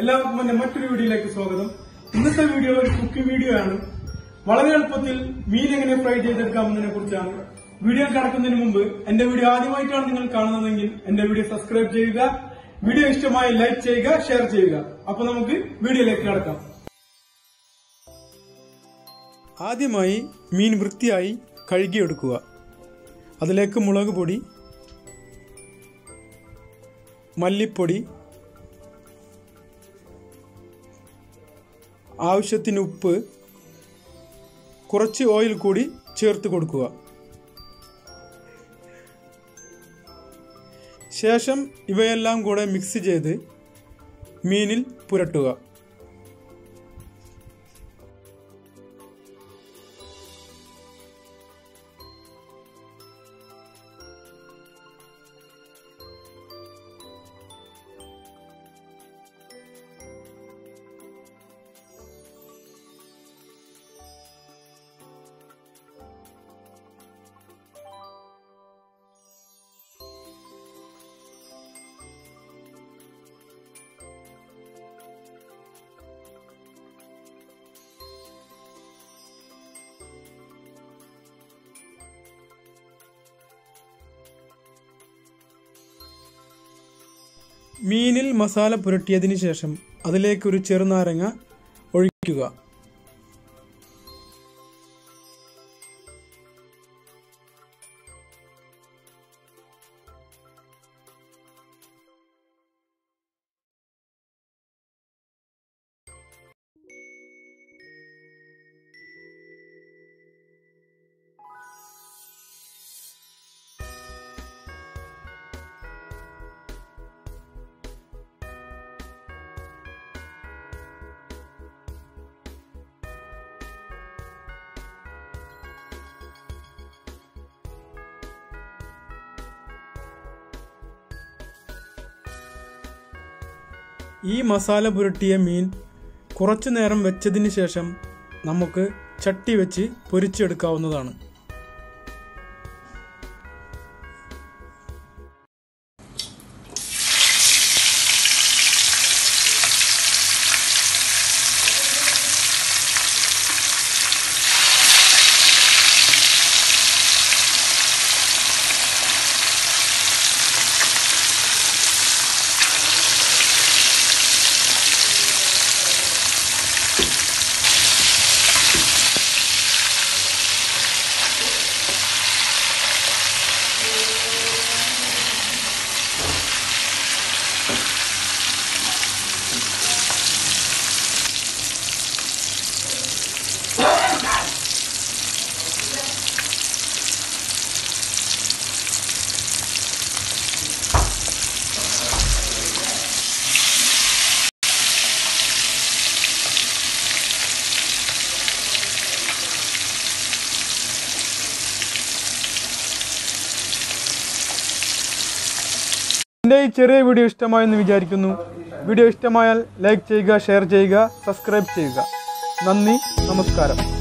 എല്ലാവർക്കും എന്റെ മറ്റൊരു വീഡിയോയിലേക്ക് സ്വാഗതം ഇന്നത്തെ വീഡിയോ ഒരു കുക്കിംഗ് വീഡിയോ ആണ് വളരെ എളുപ്പത്തിൽ മീൻ എങ്ങനെ ഫ്രൈ ചെയ്തെടുക്കാമെന്നതിനെ കുറിച്ചാണ് വീഡിയോ കടക്കുന്നതിന് മുമ്പ് എന്റെ വീഡിയോ ആദ്യമായിട്ടാണ് നിങ്ങൾ കാണുന്നതെങ്കിൽ എന്റെ വീഡിയോ സബ്സ്ക്രൈബ് ചെയ്യുക വീഡിയോ ഇഷ്ടമായി ലൈക്ക് ചെയ്യുക ഷെയർ ചെയ്യുക അപ്പൊ നമുക്ക് വീഡിയോയിലേക്ക് കടക്കാം ആദ്യമായി മീൻ വൃത്തിയായി കഴുകിയെടുക്കുക അതിലേക്ക് മുളക് പൊടി മല്ലിപ്പൊടി ആവശ്യത്തിന് ഉപ്പ് കുറച്ച് ഓയിൽ കൂടി ചേർത്ത് കൊടുക്കുക ശേഷം ഇവയെല്ലാം കൂടെ മിക്സ് ചെയ്ത് മീനിൽ പുരട്ടുക മീനിൽ മസാല പുരട്ടിയതിന് ശേഷം അതിലേക്ക് ഒരു ചെറുനാരങ്ങ ഒഴിക്കുക ഈ മസാല പുരട്ടിയ മീൻ കുറച്ചു നേരം വെച്ചതിന് ശേഷം നമുക്ക് ചട്ടി വെച്ച് പൊരിച്ചെടുക്കാവുന്നതാണ് എൻ്റെ ഈ ചെറിയ വീഡിയോ ഇഷ്ടമായെന്ന് വിചാരിക്കുന്നു വീഡിയോ ഇഷ്ടമായാൽ ലൈക്ക് ചെയ്യുക ഷെയർ ചെയ്യുക സബ്സ്ക്രൈബ് ചെയ്യുക നന്ദി നമസ്കാരം